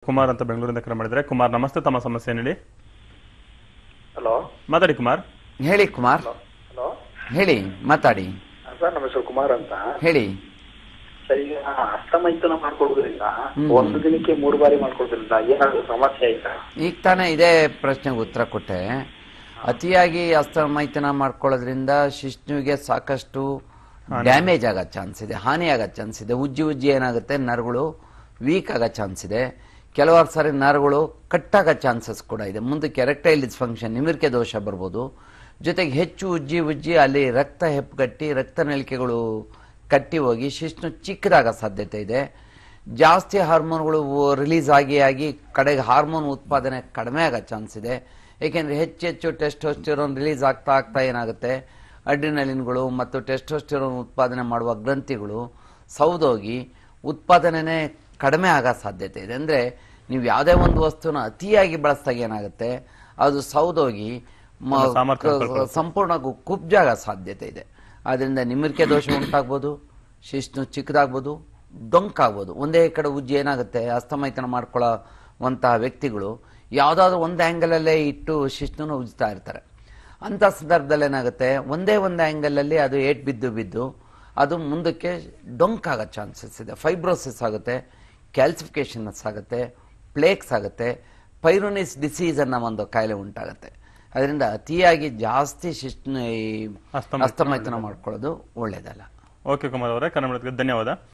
ಕುಮಾರ್ ಅಂತ ಬೆಂಗಳೂರಿಂದ ಕರೆ ಮಾಡಿದ್ರೆ ಕುಮಾರ್ ನಮಸ್ತೆ ತಮ್ಮ ಸಮಸ್ಯೆ ಹೇಳಿ ಹಲೋ ಮಾತಾಡಿ ಕುಮಾರ್ ಹೇಳಿ ಕುಮಾರ್ ಹಲೋ ಹೇಳಿ ಮಾತಾಡಿ ಸರ್ ನಮ್ಮ ಹೆಸರು ಕುಮಾರ್ ಅಂತ ಹೇಳಿ ಸರ್ ಈಗ ಅಸ್ತಮೈಥುನ ಮಾಡ್ಕೊಳ್ಳೋದ್ರಿಂದ ಒಂದು ದಿನಕ್ಕೆ ಮೂರು ಬಾರಿ ಮಾಡ್ಕೊಳ್ಳೋದ್ರಿಂದ ಏನಾದ್ರು ಸಮಸ್ಯೆ ಆಯ್ತಾ ಈಗ ತಾನೇ ಇದೇ ಪ್ರಶ್ನೆಗೆ ಉತ್ತರ ಕೊಟ್ಟೆ ಅತಿಯಾಗಿ ಅಸ್ತಮೈಥುನ ಮಾಡ್ಕೊಳ್ಳೋದ್ರಿಂದ ಶಿಶ್ನುವಿಗೆ ಸಾಕಷ್ಟು ಡ್ಯಾಮೇಜ್ ಆಗೋ ಚಾನ್ಸ್ ಇದೆ ಹಾನಿ ಆಗೋ ಚಾನ್ಸ್ ಇದೆ ಉಜ್ಜಿ ಉಜ್ಜಿ ಏನಾಗುತ್ತೆ ನರಗಳು ವೀಕ್ ಆಗೋ ಚಾನ್ಸ್ ಇದೆ ಕೆಲವಾರು ಸಾರಿ ನರಗಳು ಕಟ್ಟಾಗೋ ಚಾನ್ಸಸ್ ಕೂಡ ಇದೆ ಮುಂದಕ್ಕೆ ಎರೆಕ್ಟೈಲ್ ಡಿಸ್ಫಂಕ್ಷನ್ ನಿಮಿರ್ಕೆ ದೋಷ ಬರ್ಬೋದು ಜೊತೆಗೆ ಹೆಚ್ಚು ಉಜ್ಜಿ ಉಜ್ಜಿ ಅಲ್ಲಿ ರಕ್ತ ಹೆಪ್ಪುಗಟ್ಟಿ ರಕ್ತ ನಳಿಕೆಗಳು ಕಟ್ಟಿ ಹೋಗಿ ಶಿಶ್ನು ಚಿಕ್ಕದಾಗೋ ಸಾಧ್ಯತೆ ಇದೆ ಜಾಸ್ತಿ ಹಾರ್ಮೋನ್ಗಳು ರಿಲೀಸ್ ಆಗಿ ಆಗಿ ಕಡೆಗೆ ಹಾರ್ಮೋನ್ ಉತ್ಪಾದನೆ ಕಡಿಮೆ ಆಗೋ ಚಾನ್ಸ್ ಇದೆ ಏಕೆಂದರೆ ಹೆಚ್ಚು ಹೆಚ್ಚು ಟೆಸ್ಟೋಸ್ಟಿರೋನ್ ರಿಲೀಸ್ ಆಗ್ತಾ ಆಗ್ತಾ ಏನಾಗುತ್ತೆ ಅಡ್ರಿನಲಿನ್ಗಳು ಮತ್ತು ಟೆಸ್ಟೋಸ್ಟಿರೋನ್ ಉತ್ಪಾದನೆ ಮಾಡುವ ಗ್ರಂಥಿಗಳು ಸೌದೋಗಿ ಉತ್ಪಾದನೆನೇ ಕಡಿಮೆ ಆಗೋ ಸಾಧ್ಯತೆ ಇದೆ ಅಂದರೆ ನೀವು ಯಾವುದೇ ಒಂದು ವಸ್ತುನ ಅತಿಯಾಗಿ ಬಳಸಿದಾಗ ಏನಾಗುತ್ತೆ ಅದು ಸೌದೋಗಿ ಮ- ಅದರ ಸಾಮರ್ಥ್ಯ ಕ- ಸಂಪೂರ್ಣ ಗು- ಕುಬ್ಜಾಗೋ ಸಾಧ್ಯತೆ ಇದೆ ಆದ್ದರಿಂದ ನಿಮಿರ್ಕೆ ದೋಷ ಉಂಟಾಗ್ಬೋದು ಶಿಶ್ನು ಚಿಕ್ಕದಾಗ್ಬೋದು ಡೊಂಕಾಗ್ಬೋದು ಒಂದೇ ಕಡೆ ಉಜ್ಜಿ ಏನಾಗುತ್ತೆ ಅಸ್ತಮೈತನ ಮಾಡ್ಕೊಳ್ಳೋವಂತಹ ವ್ಯಕ್ತಿಗಳು ಯಾವುದಾದ್ರೂ ಒಂದು ಆ್ಯಂಗಲಲ್ಲೇ ಇಟ್ಟು ಶಿಶ್ನನ್ನು ಉಜ್ತಾ ಇರ್ತಾರೆ ಅಂಥ ಸಂದರ್ಭದಲ್ಲಿ ಏನಾಗುತ್ತೆ ಒಂದೇ ಒಂದು ಆ್ಯಂಗಲಲ್ಲಿ ಅದು ಏಟ್ ಬಿದ್ದು ಬಿದ್ದು ಅದು ಮುಂದಕ್ಕೆ ಡೊಂಕಾಗೋ ಚಾನ್ಸಸ್ ಇದೆ ಫೈಬ್ರೋಸಿಸ್ ಆಗುತ್ತೆ ಕ್ಯಾಲ್ಸಿಫಿಕೇಷನ್ಸ್ ಆಗುತ್ತೆ ಪ್ಲೇಕ್ಸ್ ಆಗುತ್ತೆ ಪೈರೋನಿಸ್ ಡಿಸೀಸ್ ಅನ್ನೋ ಒಂದು ಕಾಯಿಲೆ ಉಂಟಾಗುತ್ತೆ ಅದರಿಂದ ಅತಿಯಾಗಿ ಜಾಸ್ತಿ ಶಿಶ್ನ ಈ ಅಸ್ತಮೈಥುನ ಅಸ್ತಮೈಥನ ಮಾಡ್ಕೊಳ್ಳೋದು ಒಳ್ಳೇದಲ್ಲ ಓಕೆ ಕುಮಾರ್ ಅವರೇ ಕರೆ ಮಾಡೋದಕ್ಕೆ ಧನ್ಯವಾದ